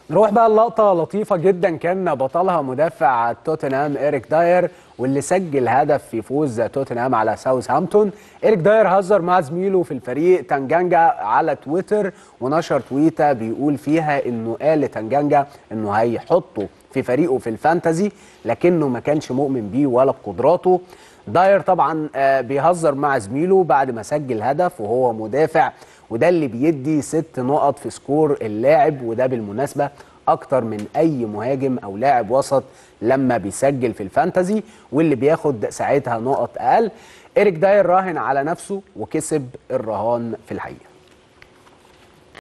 نروح بقى اللقطة لطيفة جدا كان بطلها مدافع توتنهام إيريك داير واللي سجل هدف في فوز توتنهام على ساوثهامبتون إيريك داير هزر مع زميله في الفريق تانجانجا على تويتر ونشر تويتة بيقول فيها إنه قال لتانجانجا إنه هيحطه في فريقه في الفانتزي لكنه ما كانش مؤمن بيه ولا بقدراته داير طبعا آه، بيهزر مع زميله بعد ما سجل هدف وهو مدافع وده اللي بيدي ست نقط في سكور اللاعب وده بالمناسبة أكتر من أي مهاجم أو لاعب وسط لما بيسجل في الفانتزي واللي بياخد ساعتها نقط أقل إيريك داير راهن على نفسه وكسب الرهان في الحقيقة